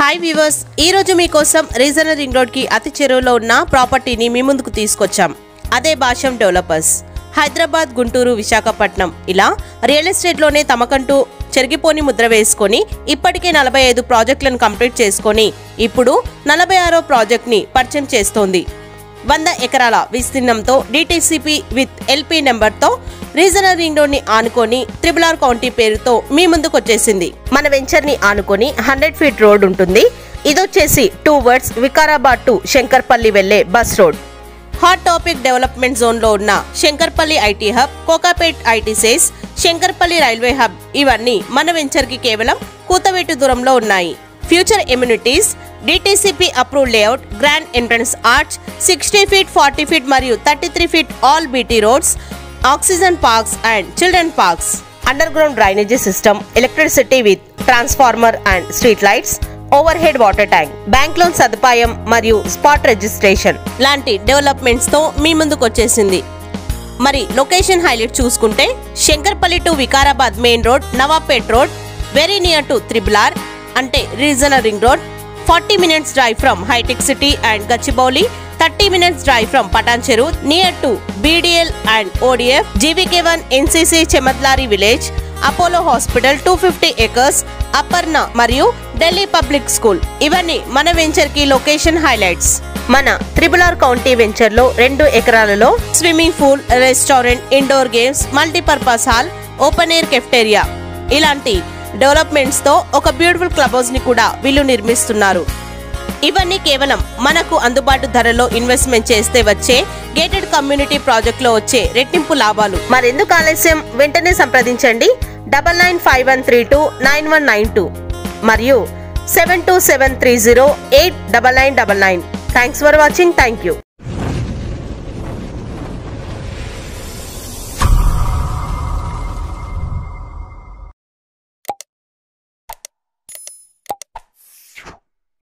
hi viewers ఈ రోజు మీకోసం రీజనల్ రింగ్ రోడ్ కి అతి చెరువులో ఉన్న ప్రాపర్టీని మీ ముందుకు తీసుకొచ్చాం అదే భాషం డెవలపర్స్ హైదరాబాద్ గుంటూరు విశాఖపట్నం ఇలా రియల్ ఎస్టేట్లోనే తమకంటూ చెరిగిపోని ముద్ర వేసుకొని ఇప్పటికే నలభై ఐదు ప్రాజెక్టులను కంప్లీట్ చేసుకొని ఇప్పుడు నలభై ఆరో ప్రాజెక్ట్ని పరిచయం చేస్తోంది వంద ఎకరాల విస్తీర్ణంతో డిటిసిపి విత్ ఎల్పి నెంబర్తో రీజనల్ రింగ్ రోడ్ ని ఆనుకొని త్రిబుల్ ఆర్ కౌంటీ పేరుతో మీ ముందుకు వచ్చేసింది మన వెంచర్ ని ఆనుకొని హండ్రెడ్ ఫీట్ రోడ్ ఉంటుంది ఇదొచ్చేసి towards Vikarabad to Shankarpalli వెళ్లే bus road hot topic development zone లో ఉన్న Shankarpalli IT hub Kokapet IT SEZ Shankarpalli railway hub ఇవన్నీ మన వెంచర్ కి కేవలం కూతవేటు దూరంలో ఉన్నాయి future immunities DTCP approve layout grand entrance arch sixty feet forty feet మరియు thirty three feet all BT roads oxygen parks and children parks underground drainage system electricity with transformer and street lights over overhead water tank bank loan సదుపాయం మరియు spot registration లాంటి developments తో మీ ముందుకు వచ్చేసింది మరి location highlight చూసుకుంటే Shankarpalli to Vikarabad main road Nawabpet road very near to triple R అంటే regional ring road forty minutes drive from Hitech city and Gachibowli thirty minutes drive from Patancheru near to BDL and ODF GVK one NCC చెమద్లారి village Apollo hospital two fifty acres Aparna మరియు Delhi public school ఇవన్నీ మన venture కి location highlights మన triple R county venture లో రెండు ఎకరాలలో swimming pool restaurant indoor games multipurpose hall open air cafeteria ఇలాంటి డెవలప్మెంట్స్ తో ఒక బ్యూటిఫుల్ క్లబ్ హౌస్ ని కూడా వీళ్ళు నిర్మిస్తున్నారు ఇవన్నీ కేవలం మనకు అందుబాటు ధరలో ఇన్వెస్ట్మెంట్ చేస్తే వచ్చే గేటెడ్ కమ్యూనిటీ ప్రాజెక్ట్ లో వచ్చే రెట్టింపు లాభాలు మరెందుకు ఆలస్యం వెంటనే సంప్రదించండి double nine five one three two nine one nine two మరియు seven two seven three zero eight double nine double nine thanks for watching thank you